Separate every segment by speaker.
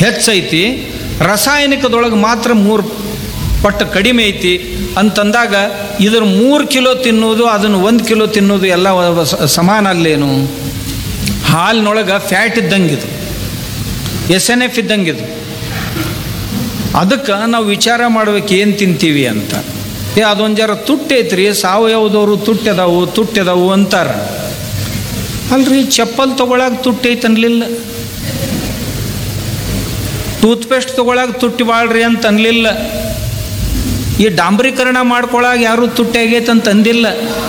Speaker 1: ಹೆಚ್ಚೈತಿ ರಾಸಾಯನಿಕದೊಳಗೆ ಮಾತ್ರ ಮೂರು ಪಟ್ಟು ಕಡಿಮೆ ಐತಿ ಅಂತಂದಾಗ ಇದ್ರ ಮೂರು ಕಿಲೋ ತಿನ್ನೋದು ಅದನ್ನು ಒಂದು ಕಿಲೋ ತಿನ್ನೋದು ಎಲ್ಲ ವ- ಸ- ಸಮಾನ ಅಲ್ಲೇನು ಹಾಲಿನೊಳಗೆ ಫ್ಯಾಟ್ ಇದ್ದಂಗಿದು ಎಸ್ ಎನ್ ಎಫ್ ಇದ್ದಂಗಿದು ಅದಕ್ಕೆ ನಾವು ವಿಚಾರ ಮಾಡ್ಬೇಕು ಏನು ತಿಂತೀವಿ ಅಂತ ಏ ಅದೊಂದು ಜರ ತುಟ್ಟೈತ್ರಿ ಸಾವಯವದವರು ತುಟ್ಟೆದಾವು ತುಟ್ಟೆದಾವು ಅಂತಾರೆ ಅಲ್ರಿ ಚಪ್ಪಲ್ ತಗೊಳಕ್ ತುಟ್ಟೈತೆ ಅನ್ಲಿಲ್ಲ ಟೂತ್ಪೇಸ್ಟ್ ತಗೊಳಕ್ ತುಟ್ಟಿ ಬಾಳ್ರಿ ಅಂತ ಅನ್ಲಿಲ್ಲ ಈ ಡಾಂಬರೀಕರಣ ಮಾಡ್ಕೊಳಾಗ ಯಾರು ತುಟ್ಟಿ ಆಗೈತೆ ಅಂತ ಅಂದಿಲ್ಲ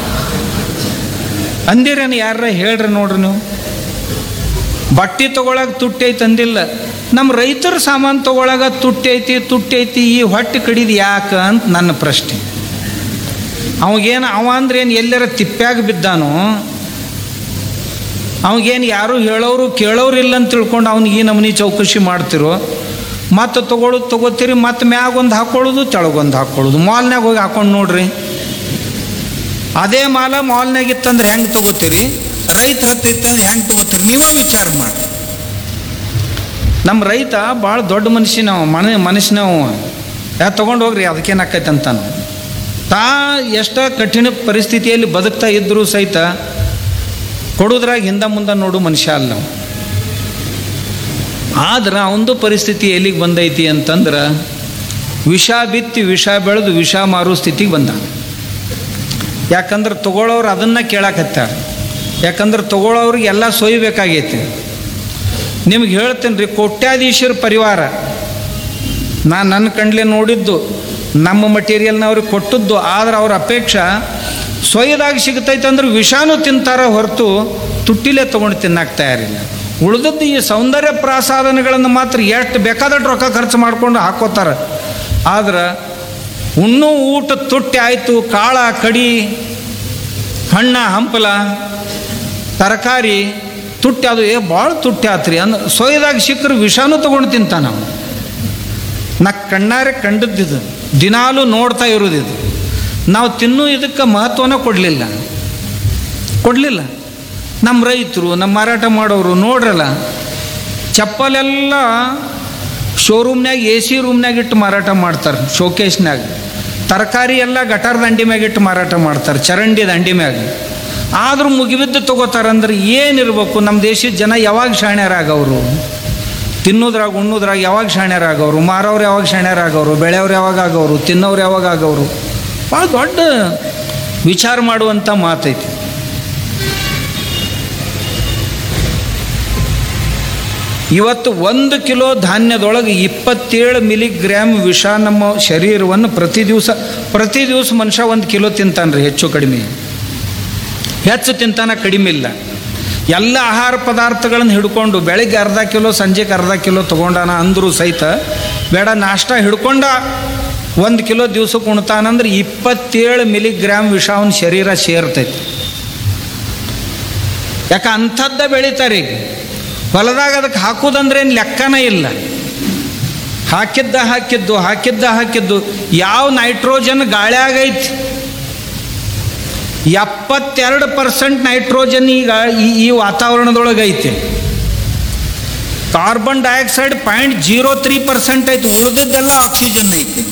Speaker 1: ಅಂದಿರೇನು ಯಾರ ಹೇಳ್ರಿ ನೋಡ್ರಿ ನೀವು ಬಟ್ಟೆ ತಗೊಳಕ್ ತುಟ್ಟಿ ಐತೆ ಅಂದಿಲ್ಲ ನಮ್ಮ ರೈತರ ಸಾಮಾನು ತಗೊಳಗ ತುಟ್ಟಿ ಐತಿ ತುಟ್ಟಿ ಐತಿ ಈ ಹೊಟ್ಟೆ ಕಡಿದು ಯಾಕೆ ಅಂತ ನನ್ನ ಪ್ರಶ್ನೆ ಅವಾಗೇನು ಅವ ಅಂದ್ರೆ ಏನು ಎಲ್ಲರ ತಿಪ್ಪ್ಯಾಗ ಬಿದ್ದಾನೋ ಅವಾಗೇನು ಯಾರು ಹೇಳೋರು ಕೇಳೋರು ಇಲ್ಲ ಅಂತ ತಿಳ್ಕೊಂಡು ಅವ್ನಿಗೆ ಈ ನಮೂನಿ ಚೌಕಶಿ ಮಾಡ್ತಿರೋ ಮತ್ತೆ ತಗೊಳ್ಳೋದು ತಗೋತೀರಿ ಮತ್ತೆ ಮ್ಯಾಗ ಒಂದು ಹಾಕೊಳ್ಳೋದು ತೆಳಗೊಂದು ಹಾಕೊಳ್ಳೋದು ಮಾಲ್ನಾಗ ಹೋಗಿ ಹಾಕೊಂಡು ನೋಡ್ರಿ ಅದೇ ಮಾಲ ಮಾಲ್ನಾಗ ಇತ್ತಂದ್ರೆ ಹೆಂಗೆ ತಗೋತೀರಿ ರೈತ ಹತ್ರ ಇತ್ತಂದ್ರೆ ಹೆಂಗೆ ತಗೋತೀರಿ ನೀವೇ ವಿಚಾರ ಮಾಡಿ ನಮ್ಮ ರೈತ ಭಾಳ ದೊಡ್ಡ ಮನುಷ್ಯನವ ಮನ ಮನುಷ್ಯನವ ಯಾ ತೊಗೊಂಡು ಹೋಗ್ರಿ ಅದಕ್ಕೇನಾಕೈತೆ ಅಂತಾನು ತಾ ಎಷ್ಟ ಕಠಿಣ ಪರಿಸ್ಥಿತಿಯಲ್ಲಿ ಬದುಕ್ತಾ ಇದ್ದರೂ ಸಹಿತ ಕೊಡೋದ್ರಾಗ ಹಿಂದೆ ಮುಂದೆ ನೋಡು ಮನುಷ್ಯ ಅಲ್ಲ ಅವ. ಆದ್ರೆ ಅವನದು ಪರಿಸ್ಥಿತಿ ಎಲ್ಲಿಗೆ ಬಂದೈತಿ ಅಂತಂದ್ರೆ ವಿಷ ಬಿತ್ತಿ ವಿಷ ಬೆಳೆದು ವಿಷ ಮಾರೋ ಸ್ಥಿತಿಗೆ ಬಂದ ಯಾಕಂದ್ರೆ ತಗೊಳ್ಳೋರು ಅದನ್ನು ಕೇಳಾಕತ್ತಾರ ಯಾಕಂದ್ರೆ ತಗೊಳ್ಳೋರಿಗೆ ಎಲ್ಲ ಸೊಯ್ಬೇಕಾಗೈತಿ ನಿಮ್ಗೆ ಹೇಳ್ತೇನೆ ರೀ ಕೋಟ್ಯಾಧೀಶರ ಪರಿವಾರ ನಾನು ನನ್ನ ಕಂಡ್ಲೆ ನೋಡಿದ್ದು ನಮ್ಮ ಮಟೀರಿಯಲ್ನವ್ರಿಗೆ ಕೊಟ್ಟದ್ದು ಆದ್ರೆ ಅವ್ರ ಅಪೇಕ್ಷೆ ಸೊಯ್ಯದಾಗ ಸಿಗ್ತೈತೆ ಅಂದ್ರೆ ವಿಷಾನು ತಿಂತಾರ ಹೊರತು ತುಟ್ಟಿಲೆ ತೊಗೊಂಡು ತಿನ್ನಕ್ಕೆ ತಯಾರಿಲ್ಲ ಉಳಿದದ್ದು ಈ ಸೌಂದರ್ಯ ಪ್ರಾಸಾದನಗಳನ್ನು ಮಾತ್ರ ಎಷ್ಟು ಬೇಕಾದಷ್ಟು ರೊಕ್ಕ ಖರ್ಚು ಮಾಡ್ಕೊಂಡು ಹಾಕೋತಾರೆ ಆದ್ರೆ ಉಣ್ಣು ಊಟ ತುಟ್ಟಿ ಆಯಿತು ಕಾಳ ಕಡಿ ಹಣ್ಣ ಹಂಪಲ ತರಕಾರಿ ತುಟ್ಟಿ ಅದು ಏ ಭಾಳ ತುಟ್ಟಿ ಆತ್ರಿ ಅಂದ್ರೆ ಸೊಯ್ದಾಗ ಸಿಕ್ಕರು ವಿಷಾನು ತೊಗೊಂಡು ತಿಂತಾನ ನಾವು ನಾ ಕಣ್ಣಾರೆ ಕಂಡದ್ದಿದು ದಿನಾಲೂ ನೋಡ್ತಾ ಇರೋದಿದು ನಾವು ತಿನ್ನೋ ಇದಕ್ಕೆ ಮಹತ್ವನ ಕೊಡಲಿಲ್ಲ ಕೊಡಲಿಲ್ಲ ನಮ್ಮ ರೈತರು ನಮ್ಮ ಮಾರಾಟ ಮಾಡೋರು ನೋಡ್ರಲ್ಲ ಚಪ್ಪಲೆಲ್ಲ ಶೋರೂಮ್ನಾಗ ಎ ಸಿ ರೂಮ್ನಾಗ ಇಟ್ಟು ಮಾರಾಟ ಮಾಡ್ತಾರೆ ಶೋಕೇಶ್ನಾಗ ತರಕಾರಿ ಎಲ್ಲ ಗಟಾರ ದಂಡಿ ಮ್ಯಾಗ ಇಟ್ಟು ಮಾರಾಟ ಮಾಡ್ತಾರೆ ಚರಂಡಿ ದಂಡಿ ಮ್ಯಾಗ ಆದರೂ ಮುಗಿಬಿದ್ದು ತಗೋತಾರಂದ್ರೆ ಏನಿರ್ಬೇಕು ನಮ್ಮ ದೇಶದ ಜನ ಯಾವಾಗ ಶಾಣ್ಯರಾಗವರು ತಿನ್ನೋದ್ರಾಗ ಉಣ್ಣೋದ್ರಾಗ ಯಾವಾಗ ಶಾಣ್ಯರಾಗವರು ಮಾರೋರು ಯಾವಾಗ ಶಾಣ್ಯರಾಗವರು ಬೆಳೆಯವ್ರು ಯಾವಾಗ ಆಗೋರು ತಿನ್ನೋರು ಯಾವಾಗ ಆಗೋರು ಭಾಳ ದೊಡ್ಡ ವಿಚಾರ ಮಾಡುವಂಥ ಮಾತೈತಿ ಇವತ್ತು ಒಂದು ಕಿಲೋ ಧಾನ್ಯದೊಳಗೆ ಇಪ್ಪತ್ತೇಳು ಮಿಲಿಗ್ರಾಮ್ ವಿಷ ನಮ್ಮ ಶರೀರವನ್ನು ಪ್ರತಿ ದಿವಸ ಪ್ರತಿ ದಿವಸ ಮನುಷ್ಯ ಒಂದು ಕಿಲೋ ತಿಂತಾನೆ ರೀ ಹೆಚ್ಚು ಕಡಿಮೆ ಹೆಚ್ಚು ತಿಂತಾನ ಕಡಿಮೆ ಇಲ್ಲ ಎಲ್ಲ ಆಹಾರ ಪದಾರ್ಥಗಳನ್ನು ಹಿಡ್ಕೊಂಡು ಬೆಳಿಗ್ಗೆ ಅರ್ಧ ಕಿಲೋ ಸಂಜೆಗೆ ಅರ್ಧ ಕಿಲೋ ತೊಗೊಂಡಾನ ಅಂದರೂ ಸಹಿತ ಬೇಡ ನಾಷ್ಟ ಹಿಡ್ಕೊಂಡ ಒಂದು ಕಿಲೋ ದಿವ್ಸಕ್ಕೆ ಉಣ್ತಾನಂದ್ರೆ ಇಪ್ಪತ್ತೇಳು ಮಿಲಿಗ್ರಾಮ್ ವಿಷ ಅವನ ಶರೀರ ಸೇರ್ತೈತಿ ಯಾಕೆ ಅಂಥದ್ದ ಬೆಳಿತಾರೆ ಈಗ ಹೊಲದಾಗ ಅದಕ್ಕೆ ಹಾಕೋದಂದ್ರೆ ಏನು ಲೆಕ್ಕನೇ ಇಲ್ಲ ಹಾಕಿದ್ದ ಹಾಕಿದ್ದು ಹಾಕಿದ್ದ ಹಾಕಿದ್ದು ಯಾವ ನೈಟ್ರೋಜನ್ ಗಾಳ್ಯಾಗೈತಿ ಎಪ್ಪತ್ತೆರಡು ಪರ್ಸೆಂಟ್ ನೈಟ್ರೋಜನ್ ಈಗ ಈ- ಈ ವಾತಾವರಣದೊಳಗೆ ಐತಿ carbon dioxide point zero three percent ಐತಿ ಉಳಿದದ್ದೆಲ್ಲ ಆಕ್ಸಿಜನ್ ಐತಿ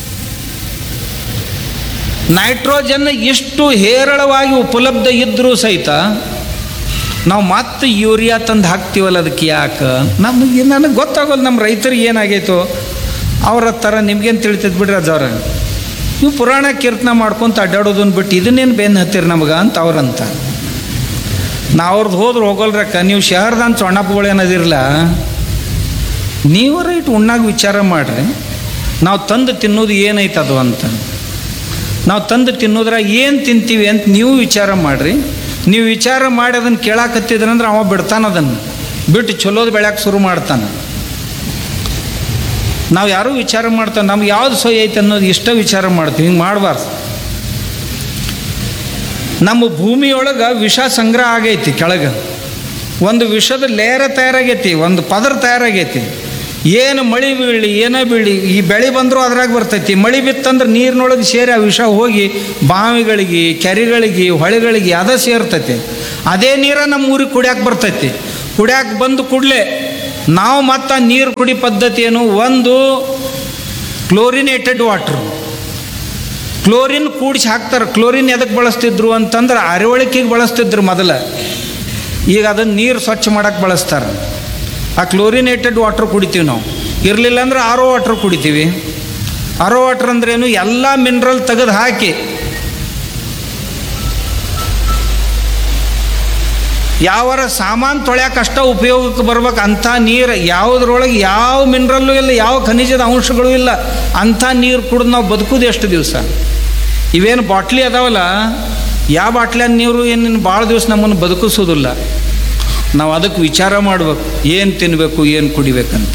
Speaker 1: ನೈಟ್ರೋಜನ್ ಇಷ್ಟು ಹೇರಳವಾಗಿ ಉಪಲಬ್ಧ ಇದ್ದರೂ ಸಹಿತ ನಾವು ಮತ್ತೆ ಯೂರಿಯಾ ತಂದು ಹಾಕ್ತೀವಲ್ಲ ಅದಕ್ಕೆ ಯಾಕೆ ನಮಗೆ ನನಗೆ ಗೊತ್ತಾಗೋಲ್ಲ ನಮ್ಮ ರೈತರಿಗೆ ಏನಾಗೈತೋ ಅವ್ರ ಥರ ನಿಮ್ಗೇನು ತಿಳಿತೈತೆ ಬಿಡ್ರಿ ಅಜ್ಜವ್ರ ನೀವು ಪುರಾಣ ಕೀರ್ತನ ಮಾಡ್ಕೊಂತ ಅಡ್ಡಾಡೋದನ್ನ ಬಿಟ್ಟು ಇದನ್ನೇನು ಬೆನ್ನು ಹತ್ತೀರಿ ನಮ್ಗೆ ಅಂತ ಅವ್ರಂತ ನಾ ಅವ್ರದ್ದು ಹೋದ್ರೆ ಹೋಗಲ್ರಕ್ಕ ನೀವು ಶಹರ್ದಾನ್ ಚೊಣ್ಣಪ್ಪಗಳು ಏನದಿರಲ್ಲ ನೀವು ರೈಟ್ ಉಣ್ಣಾಗ ವಿಚಾರ ಮಾಡ್ರಿ ನಾವು ತಂದು ತಿನ್ನೋದು ಏನೈತೆ ಅದು ಅಂತ ನಾವು ತಂದು ತಿನ್ನೋದ್ರಾಗ ಏನು ತಿಂತೀವಿ ಅಂತ ನೀವು ವಿಚಾರ ಮಾಡಿರಿ ನೀವು ವಿಚಾರ ಮಾಡಿ ಅದನ್ನು ಕೇಳಾಕತ್ತಿದ್ರಂದ್ರೆ ಅವ ಬಿಡ್ತಾನೆ ಅದನ್ನು ಬಿಟ್ಟು ಚಲೋದು ಬೆಳ್ಯಾಕೆ ಶುರು ಮಾಡ್ತಾನೆ ನಾವು ಯಾರೂ ವಿಚಾರ ಮಾಡ್ತಾನೆ ನಮ್ಗೆ ಯಾವ್ದು ಸೊಯ್ ಐತೆ ಅನ್ನೋದು ಇಷ್ಟ ವಿಚಾರ ಮಾಡ್ತೀವಿ ಹಿಂಗೆ ಮಾಡಬಾರ್ದು ನಮ್ಮ ಭೂಮಿಯೊಳಗೆ ವಿಷ ಸಂಗ್ರಹ ಆಗೈತಿ ಕೆಳಗೆ ಒಂದು ವಿಷದ ಲೇರ ತಯಾರಾಗೈತಿ ಒಂದು ಪದರ ತಯಾರಾಗೈತಿ ಏನು ಮಳಿ ಬೀಳಿ ಏನೋ ಬೀಳಿ ಈ ಬೆಳೆ ಬಂದರೂ ಅದ್ರಾಗ ಬರ್ತೈತಿ ಮಳಿ ಬಿತ್ತಂದ್ರೆ ನೀರಿನೊಳಗೆ ಸೇರಿ ಆ ವಿಷ ಹೋಗಿ ಬಾವಿಗಳಿಗೆ ಕೆರೆಗಳಿಗೆ ಹೊಳೆಗಳಿಗೆ ಅದ ಸೇರ್ತೈತಿ ಅದೇ ನೀರ ನಮ್ಮ ಊರಿಗೆ ಕುಡಿಯಾಕೆ ಬರ್ತೈತಿ ಕುಡಿಯಾಕೆ ಬಂದು ಕೂಡಲೇ ನಾವು ಮತ್ತು ನೀರು ಕುಡಿ ಪದ್ಧತಿ ಏನು ಒಂದು ಕ್ಲೋರಿನೇಟೆಡ್ ವಾಟ್ರು ಕ್ಲೋರಿನ್ ಕೂಡಿಸಿ ಹಾಕ್ತಾರೆ ಕ್ಲೋರಿನ್ ಎದಕ್ಕೆ ಬಳಸ್ತಿದ್ರು ಅಂತಂದ್ರೆ ಅರವಳಿಕೆಗೆ ಬಳಸ್ತಿದ್ರು ಮೊದಲ ಈಗ ಅದನ್ನು ನೀರು ಸ್ವಚ್ಛ ಮಾಡಕ್ಕೆ ಬಳಸ್ತಾರೆ ಆ ಕ್ಲೋರಿನೇಟೆಡ್ ವಾಟ್ರ್ ಕುಡಿತೀವಿ ನಾವು ಇರಲಿಲ್ಲ ಅಂದ್ರೆ ಆರೋ ವಾಟ್ರ್ ಕುಡಿತೀವಿ ಆರೋ ವಾಟ್ರ್ ಅಂದ್ರೇನು ಎಲ್ಲ ಮಿನರಲ್ ತೆಗೆದು ಹಾಕಿ ಯಾವರ ಸಾಮಾನು ತೊಳ್ಯಾಕ ಅಷ್ಟ ಉಪಯೋಗಕ್ಕೆ ಬರ್ಬೇಕು ಅಂಥ ನೀರು ಯಾವುದ್ರೊಳಗೆ ಯಾವ ಮಿನರಲ್ಲು ಇಲ್ಲ ಯಾವ ಖನಿಜದ ಅಂಶಗಳು ಇಲ್ಲ ಅಂಥ ನೀರು ಕುಡಿದು ನಾವು ಬದುಕುದು ಎಷ್ಟು ದಿವಸ ಇವೇನು ಬಾಟ್ಲಿ ಅದಾವಲ್ಲ ಯಾವ ಬಾಟ್ಲಿಯ ನೀರು ಏನು ಭಾಳ ದಿವಸ ನಮ್ಮನ್ನು ಬದುಕಿಸೋದಿಲ್ಲ ನಾವು ಅದಕ್ಕೆ ವಿಚಾರ ಮಾಡ್ಬೇಕು ಏನು ತಿನ್ನಬೇಕು ಏನು ಕುಡಿಬೇಕಂತ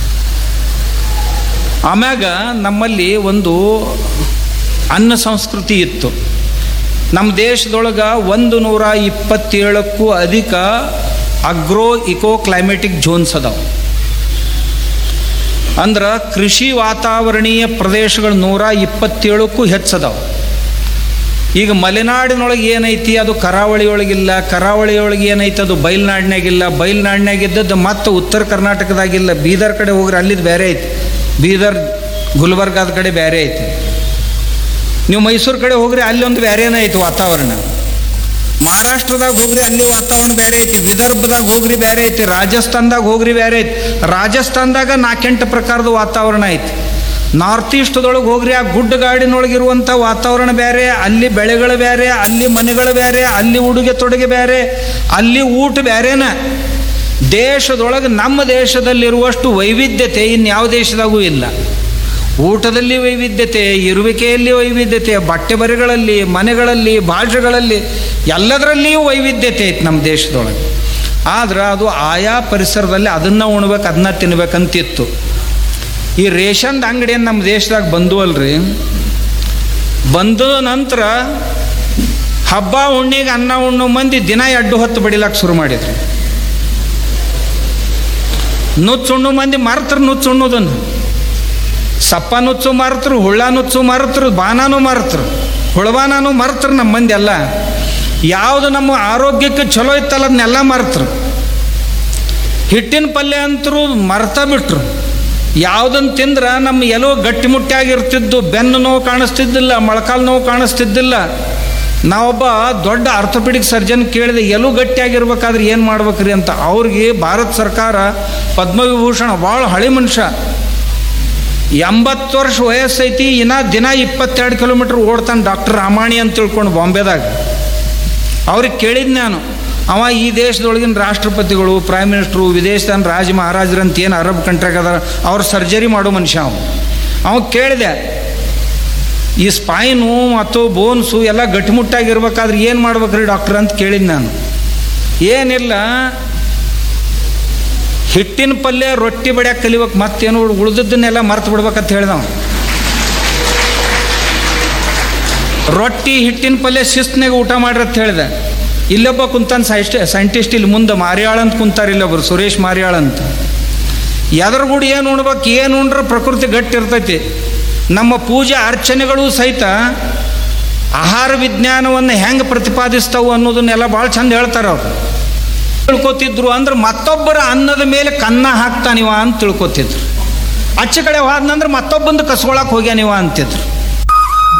Speaker 1: ಆಮ್ಯಾಗ ನಮ್ಮಲ್ಲಿ ಒಂದು ಅನ್ನ ಸಂಸ್ಕೃತಿ ಇತ್ತು ನಮ್ಮ ದೇಶದೊಳಗೆ ಒಂದು ನೂರ ಇಪ್ಪತ್ತೇಳಕ್ಕೂ ಅಧಿಕ ಅಗ್ರೋ ಇಕೋ ಕ್ಲೈಮೆಟಿಕ್ ಝೋನ್ಸ್ ಅದಾವೆ ಅಂದ್ರೆ ಕೃಷಿ ವಾತಾವರಣೀಯ ಪ್ರದೇಶಗಳು ನೂರ ಇಪ್ಪತ್ತೇಳಕ್ಕೂ ಹೆಚ್ಚದಾವೆ ಈಗ ಮಲೆನಾಡಿನೊಳಗೆ ಏನೈತಿ ಅದು ಕರಾವಳಿಯೊಳಗಿಲ್ಲ ಕರಾವಳಿಯೊಳಗೆ ಏನೈತಿ ಅದು ಬಯಲ್ನಾಡಿನಾಗಿಲ್ಲ ಬಯಲ್ನಾಡಿನಾಗಿದ್ದದ್ದು ಮತ್ತು ಉತ್ತರ ಕರ್ನಾಟಕದಾಗಿಲ್ಲ ಬೀದರ್ ಕಡೆ ಹೋಗ್ರಿ ಅಲ್ಲಿದ್ದು ಬೇರೆ ಐತಿ ಬೀದರ್ ಗುಲ್ಬರ್ಗಾದ ಕಡೆ ಬೇರೆ ಐತಿ ನೀವು ಮೈಸೂರು ಕಡೆ ಹೋಗ್ರಿ ಅಲ್ಲಿ ಒಂದು ಬೇರೆನೇ ಐತಿ ವಾತಾವರಣ ಮಹಾರಾಷ್ಟ್ರದಾಗ ಹೋಗ್ರಿ ಅಲ್ಲಿ ವಾತಾವರಣ ಬೇರೆ ಐತಿ ವಿದರ್ಭದಾಗ ಹೋಗ್ರಿ ಬೇರೆ ಐತಿ ರಾಜಸ್ಥಾನದಾಗ ಹೋಗ್ರಿ ಬೇರೆ ಐತಿ ರಾಜಸ್ಥಾನದಾಗ ನಾಲ್ಕೆಂಟು ಪ್ರಕಾರದ ವಾತಾವರಣ ಐತಿ ನಾರ್ತ್ ಈಸ್ಟ್ದೊಳಗೆ ಹೋಗ್ರಿ ಆ ಗುಡ್ಡಗಾಡಿನೊಳಗಿರುವಂಥ ವಾತಾವರಣ ಬೇರೆ ಅಲ್ಲಿ ಬೆಳೆಗಳು ಬೇರೆ ಅಲ್ಲಿ ಮನೆಗಳು ಬೇರೆ ಅಲ್ಲಿ ಉಡುಗೆ ತೊಡುಗೆ ಬೇರೆ ಅಲ್ಲಿ ಊಟ ಬೇರೆನ ದೇಶದೊಳಗೆ ನಮ್ಮ ದೇಶದಲ್ಲಿರುವಷ್ಟು ವೈವಿಧ್ಯತೆ ಇನ್ಯಾವ ದೇಶದಾಗೂ ಇಲ್ಲ ಊಟದಲ್ಲಿ ವೈವಿಧ್ಯತೆ ಇರುವಿಕೆಯಲ್ಲಿ ವೈವಿಧ್ಯತೆ ಬಟ್ಟೆ ಬರೆಗಳಲ್ಲಿ ಮನೆಗಳಲ್ಲಿ ಭಾಷೆಗಳಲ್ಲಿ ಎಲ್ಲದರಲ್ಲಿಯೂ ವೈವಿಧ್ಯತೆ ಐತೆ ನಮ್ಮ ದೇಶದೊಳಗೆ ಆದ್ರೆ ಅದು ಆಯಾ ಪರಿಸರದಲ್ಲಿ ಅದನ್ನು ಉಣ್ಬೇಕು ಅದನ್ನ ತಿನ್ಬೇಕಂತಿತ್ತು ಈ ರೇಷನ್ದ ಅಂಗಡಿಯನ್ನು ನಮ್ಮ ದೇಶದಾಗ ಬಂದು ಅಲ್ರಿ ಬಂದ ನಂತರ ಹಬ್ಬ ಉಣ್ಣಿಗೆ ಅನ್ನ ಉಣ್ಣೋ ಮಂದಿ ದಿನ ಎಡ್ಡು ಹೊತ್ತು ಬಡಿಲಕ್ಕೆ ಶುರು ಮಾಡಿದ್ರು ನುಚ್ಚು ಉಣ್ಣು ಮಂದಿ ಮರ್ತರು ನುಚ್ಚು ಉಣ್ಣೋದನ್ನು ಸಪ್ಪ ನುಚ್ಚು ಮಾರ್ತರು ಹುಳ್ಳ ನುಚ್ಚು ಮಾರ್ತರು ಬಾನಾನು ಮಾರ್ತರು ಹುಳಬಾನಾನು ಮರ್ತರು ನಮ್ಮ ಮಂದಿ ಎಲ್ಲ ಯಾವುದು ನಮ್ಮ ಆರೋಗ್ಯಕ್ಕೆ ಚಲೋ ಇತ್ತಲ್ಲ ಅದನ್ನೆಲ್ಲ ಮರ್ತರು ಹಿಟ್ಟಿನ ಪಲ್ಯ ಅಂತರೂ ಮರ್ತ ಬಿಟ್ರು ಯಾವುದನ್ನು ತಿಂದ್ರೆ ನಮ್ಮ ಎಲ್ಲೋ ಗಟ್ಟಿಮುಟ್ಟಿಯಾಗಿರ್ತಿದ್ದು ಬೆನ್ನು ನೋವು ಕಾಣಿಸ್ತಿದ್ದಿಲ್ಲ ಮೊಳಕಾಲು ನೋವು ಕಾಣಿಸ್ತಿದ್ದಿಲ್ಲ ನಾವೊಬ್ಬ ದೊಡ್ಡ ಆರ್ಥೋಪೆಡಿಕ್ ಸರ್ಜನ್ ಕೇಳಿದೆ ಎಲ್ಲೂ ಗಟ್ಟಿಯಾಗಿರ್ಬೇಕಾದ್ರೆ ಏನು ಮಾಡ್ಬೇಕ್ರಿ ಅಂತ ಅವ್ರಿಗೆ ಭಾರತ ಸರ್ಕಾರ ಪದ್ಮವಿಭೂಷಣ ಭಾಳ ಹಳೆ ಮನುಷ್ಯ ಎಂಬತ್ತು ವರ್ಷ ವಯಸ್ಸೈತಿ ಇನ್ನ ದಿನ ಇಪ್ಪತ್ತೆರಡು ಕಿಲೋಮೀಟ್ರ್ ಓಡ್ತಾನೆ ಡಾಕ್ಟರ್ ರಾಮಾಣಿ ಅಂತ ತಿಳ್ಕೊಂಡು ಬಾಂಬೆದಾಗ ಅವ್ರಿಗೆ ಕೇಳಿದ್ ನಾನು ಅವ ಈ ದೇಶದೊಳಗಿನ ರಾಷ್ಟ್ರಪತಿಗಳು ಪ್ರೈಮ್ ಮಿನಿಸ್ಟ್ರು ವಿದೇಶದ ರಾಜ ಮಹಾರಾಜರು ಅಂತ ಏನು ಅರಬ್ ಕಂಟ್ರಿಯಾಗ ಅದಾರ ಅವ್ರ ಸರ್ಜರಿ ಮಾಡೋ ಮನುಷ್ಯ ಅವ ಅವ ಕೇಳಿದೆ ಈ ಸ್ಪೈನು ಮತ್ತು ಬೋನ್ಸು ಎಲ್ಲ ಗಟ್ಟಿಮುಟ್ಟಾಗಿರ್ಬೇಕಾದ್ರೆ ಏನು ಮಾಡ್ಬೇಕ್ರಿ ಡಾಕ್ಟರ್ ಅಂತ ಕೇಳಿದ್ ನಾನು ಏನಿಲ್ಲ ಹಿಟ್ಟಿನ ಪಲ್ಯ ರೊಟ್ಟಿ ಬಡಿಯಕ್ಕೆ ಕಲಿಬೇಕು ಮತ್ತೇನು ಉಳಿದದ್ದನ್ನೆಲ್ಲ ಮರ್ತು ಬಿಡ್ಬೇಕಂತ ಹೇಳ್ದವ ರೊಟ್ಟಿ ಹಿಟ್ಟಿನ ಪಲ್ಯ ಶಿಸ್ತಿನಾಗ ಊಟ ಮಾಡ್ರಿ ಅಂತ ಹೇಳಿದೆ ಇಲ್ಲೊಬ್ಬ ಕುಂತಾನ ಸೈಸ್ಟ್ ಸೈಂಟಿಸ್ಟ್ ಇಲ್ಲಿ ಮುಂದೆ ಮಾರಿಯಾಳ ಅಂತ ಕುಂತಾರ ಇಲ್ಲೊಬ್ರು ಸುರೇಶ್ ಮಾರಿಯಾಳ ಅಂತ ಎದರ್ಗೂಡು ಏನು ಉಣ್ಬೇಕು ಏನು ಉಂಡ್ರೆ ಪ್ರಕೃತಿ ಗಟ್ಟಿ ಇರ್ತೈತಿ ನಮ್ಮ ಪೂಜೆ ಅರ್ಚನೆಗಳು ಸಹಿತ ಆಹಾರ ವಿಜ್ಞಾನವನ್ನು ಹೆಂಗೆ ಪ್ರತಿಪಾದಿಸ್ತಾವು ಅನ್ನೋದನ್ನೆಲ್ಲ ಭಾಳ ಚಂದ ಹೇಳ್ತಾರೆ ಅವರು ತಿಳ್ಕೊತಿದ್ರು ಅಂದ್ರೆ ಮತ್ತೊಬ್ಬರ ಅನ್ನದ ಮೇಲೆ ಕನ್ನ ಹಾಕ್ತಾನಿವ ಅಂತ ತಿಳ್ಕೊತಿದ್ರು ಆಚೆ ಕಡೆ ಹೋದ್ನಂದ್ರೆ ಮತ್ತೊಬ್ಬಂದು ಕಸ್ಕೊಳಕ್ಕೆ ಹೋಗ್ಯಾನಿವ ಅಂತಿದ್ರು